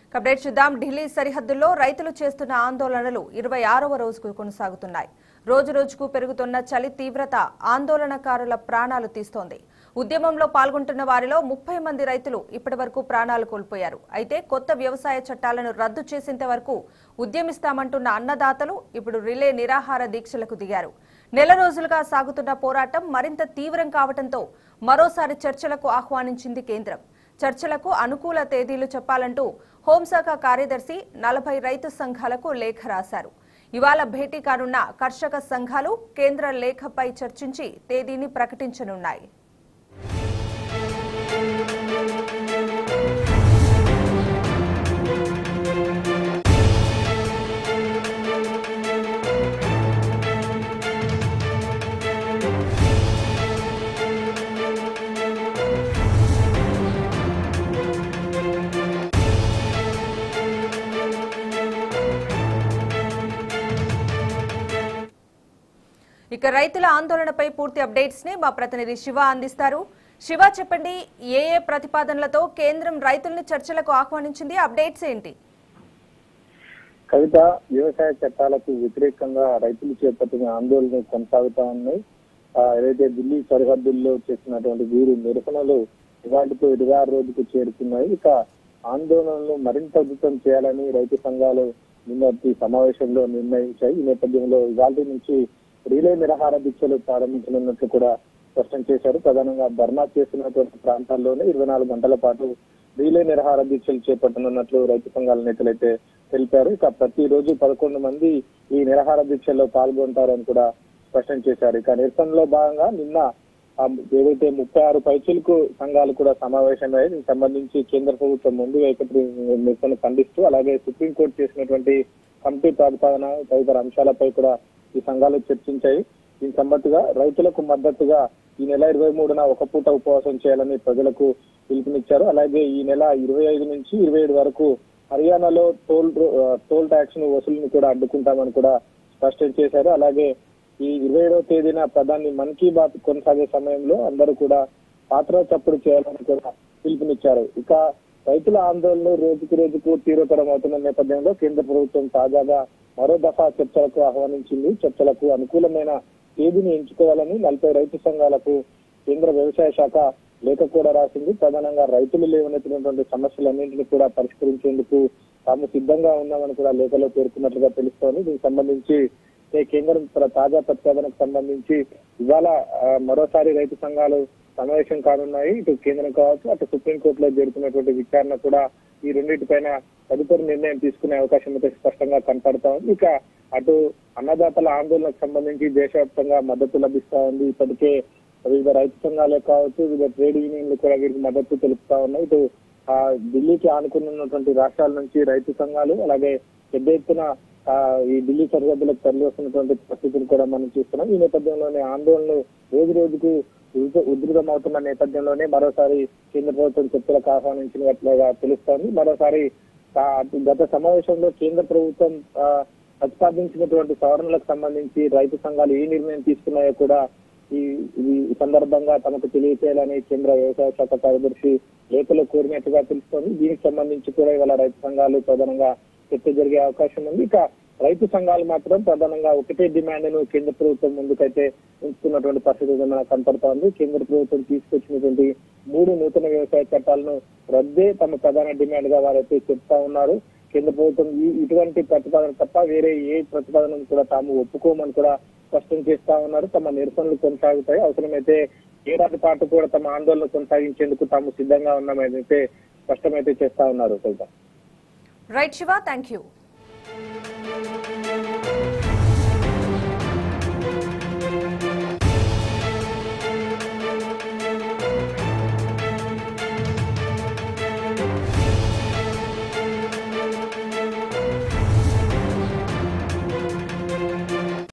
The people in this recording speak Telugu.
అప్డేట్ చూద్దాం ఢిల్లీ సరిహద్దుల్లో రైతులు చేస్తున్న ఆందోళనలు ఇరవై ఆరవ రోజుకు కొనసాగుతున్నాయి రోజు రోజుకు పెరుగుతున్న చలి తీవ్రత ఆందోళనకారుల ప్రాణాలు తీస్తోంది ఉద్యమంలో పాల్గొంటున్న వారిలో ముప్పై మంది రైతులు ఇప్పటివరకు ప్రాణాలు కోల్పోయారు అయితే కొత్త వ్యవసాయ చట్టాలను రద్దు చేసేంత వరకు ఉద్యమిస్తామంటున్న అన్నదాతలు ఇప్పుడు రిలే నిరాహార దీక్షలకు దిగారు నెల రోజులుగా సాగుతున్న పోరాటం మరింత తీవ్రం కావడంతో మరోసారి చర్చలకు ఆహ్వానించింది కేంద్రం చర్చలకు అనుకూల తేదీలు చెప్పాలంటూ హోంశాఖ కార్యదర్శి నలభై రైతు సంఘాలకు లేఖ రాశారు ఇవాళ భేటీ కానున్న కర్షక సంఘాలు కేంద్ర లేఖపై చర్చించి తేదీని ప్రకటించనున్నాయి ఇక రైతుల ఆందోళనపై పూర్తి అప్డేట్స్ ని మా ప్రతినిధి శివ అందిస్తారు శివ చెప్పండి ఏ ఏ ప్రతిపాదనలతో కేంద్రం రైతుల్ని చర్చలకు ఆహ్వానించింది అప్డేట్స్ ఏంటి కవిత వ్యవసాయ చట్టాలకు వ్యతిరేకంగా రైతులు చేపట్టిన ఆందోళన కొనసాగుతా ఉన్నాయి ఆ, ఏదైతే ఢిల్లీ సరిహద్దుల్లో చేసినటువంటి వీరు నిరసనలు ఇవాటితో ఇరవై ఆరు రోజుకు చేరుతున్నాయి ఇక ఆందోళనలు మరింత ఉధృతం చేయాలని రైతు సంఘాలు నిన్నటి సమావేశంలో నిర్ణయించాయి ఈ నేపథ్యంలో ఇవాళ నుంచి రీలే నిరాహార దీక్షలు ప్రారంభించనున్నట్లు కూడా స్పష్టం చేశారు ప్రధానంగా ధర్నా చేస్తున్నటువంటి ప్రాంతాల్లోనే ఇరవై నాలుగు గంటల పాటు రీలే నిరాహార దీక్షలు చేపట్టనున్నట్లు రైతు సంఘాల నేతలైతే తెలిపారు ఇక ప్రతి రోజు పదకొండు మంది ఈ నిరాహార దీక్షల్లో పాల్గొంటారని కూడా స్పష్టం చేశారు ఇక నిరసనలో భాగంగా నిన్న ఆ ఏదైతే ముప్పై ఆరు పైచీలకు సంఘాలు కూడా సమావేశమయ్యాయి దీనికి సంబంధించి కేంద్ర ప్రభుత్వం ముందు వైఖరి నిరసన ఖండిస్తూ అలాగే సుప్రీంకోర్టు చేసినటువంటి కమిటీ ప్రతిపాదన తదితర అంశాలపై కూడా ఈ సంఘాలు చర్చించాయి దీనికి సంబంధించిగా రైతులకు మద్దతుగా ఈ నెల ఇరవై మూడున ఒక పూట ఉపవాసం చేయాలని ప్రజలకు పిలుపునిచ్చారు అలాగే ఈ నెల ఇరవై ఐదు నుంచి ఇరవై ఏడు వరకు హర్యానాలో టోల్ రో- ఆ, టోల్ ట్యాక్స్ ను వసూలుని కూడా అడ్డుకుంటామని కూడా స్పష్టం చేశారు అలాగే ఈ ఇరవై ఏడవ తేదీన ప్రధాని మన్ కీ బాత్ కొనసాగే సమయంలో అందరూ కూడా పాత్ర చప్పుడు చేయాలని కూడా పిలుపునిచ్చారు ఇక రైతుల ఆందోళనలు రోజుకు రోజుకు తీవ్రతరం అవుతున్న నేపథ్యంలో కేంద్ర ప్రభుత్వం తాజాగా మరో దఫా చర్చలకు ఆహ్వానించింది చర్చలకు అనుకూలమైన తేదీని ఎంచుకోవాలని నలభై రైతు సంఘాలకు కేంద్ర వ్యవసాయ శాఖ లేఖ కూడా రాసింది ప్రధానంగా రైతులు లేవనెత్తినటువంటి సమస్యలన్నింటినీ కూడా పరిష్కరించేందుకు తాము సిద్ధంగా ఉన్నామని కూడా లేఖలో పేర్కొన్నట్లుగా తెలుస్తోంది దీనికి సంబంధించి ఏ కేంద్రం తన తాజా ప్రతిపాదనకు సంబంధించి ఇవాళ ఆ, మరోసారి రైతు సంఘాలు సమావేశం కానున్నాయి ఇటు కేంద్రం కావచ్చు అటు సుప్రీంకోర్టులో జరుగుతున్నటువంటి విచారణ కూడా ఈ రెండింటిపైన తదుపరి నిర్ణయం తీసుకునే అవకాశం అయితే స్పష్టంగా కనపడతా ఉంది ఇక అటు అన్నదాతల ఆందోళనకు సంబంధించి దేశవ్యాప్తంగా మద్దతు లభిస్తా ఉంది ఇప్పటికే వివిధ రైతు సంఘాలే కావచ్చు వివిధ ట్రేడ్ యూనియన్లు కూడా వీరికి మద్దతు తెలుపుతా ఉన్నాయి ఇటు ఆ ఢిల్లీకి ఆనుకున్నటువంటి రాష్ట్రాల నుంచి రైతు సంఘాలు అలాగే పెద్ద ఎత్తున ఆ, ఈ ఢిల్లీ సరిహద్దులకు తరలి వస్తున్నటువంటి పరిస్థితిని కూడా మనం చూస్తున్నాం ఈ నేపథ్యంలోనే ఆందోళనలు రోజు రోజుకు ఉధృత- ఉధృతం అవుతున్న నేపథ్యంలోనే మరోసారి కేంద్ర ప్రభుత్వం చర్చలకు ఆహ్వానించినట్లుగా తెలుస్తోంది మరోసారి ఆ, గత సమావేశంలో కేంద్ర ప్రభుత్వం ఆ, ప్రతిపాదించినటువంటి సవరణలకు సంబంధించి రైతు సంఘాలు ఏ నిర్ణయం తీసుకున్నాయో కూడా ఈ ఈ సందర్భంగా తమకు తెలియచేయాలని కేంద్ర వ్యవసాయ శాఖ కార్యదర్శి లేఖలో కోరినట్టుగా తెలుస్తోంది దీనికి సంబంధించి కూడా ఇవాళ రైతు సంఘాలు ప్రధానంగా చర్చ జరిగే అవకాశం ఉంది ఇక రైతు సంఘాలు మాత్రం ప్రధానంగా ఒకటే డిమాండ్ ను కేంద్ర ప్రభుత్వం ముందుకైతే ఉంచుతున్నటువంటి పరిస్థితి అయితే మనకు కనపడతా ఉంది కేంద్ర ప్రభుత్వం తీసుకొచ్చినటువంటి మూడు నూతన వ్యవసాయ చట్టాలను రద్దే తమ ప్రధాన డిమాండ్ గా వారైతే చెప్తా ఉన్నారు కేంద్ర ప్రభుత్వం ఈ ఇటువంటి ప్రతిపాదన తప్ప వేరే ఏ ప్రతిపాదనను కూడా తాము ఒప్పుకోమని కూడా స్పష్టం చేస్తా ఉన్నారు తమ నిరసనలు కొనసాగుతాయి అవసరమైతే ఏడాది పాటు కూడా తమ ఆందోళన కొనసాగించేందుకు తాము సిద్ధంగా ఉన్నామని అయితే స్పష్టమైతే చేస్తా ఉన్నారు సైతం రైట్ శివ థ్యాంక్ యూ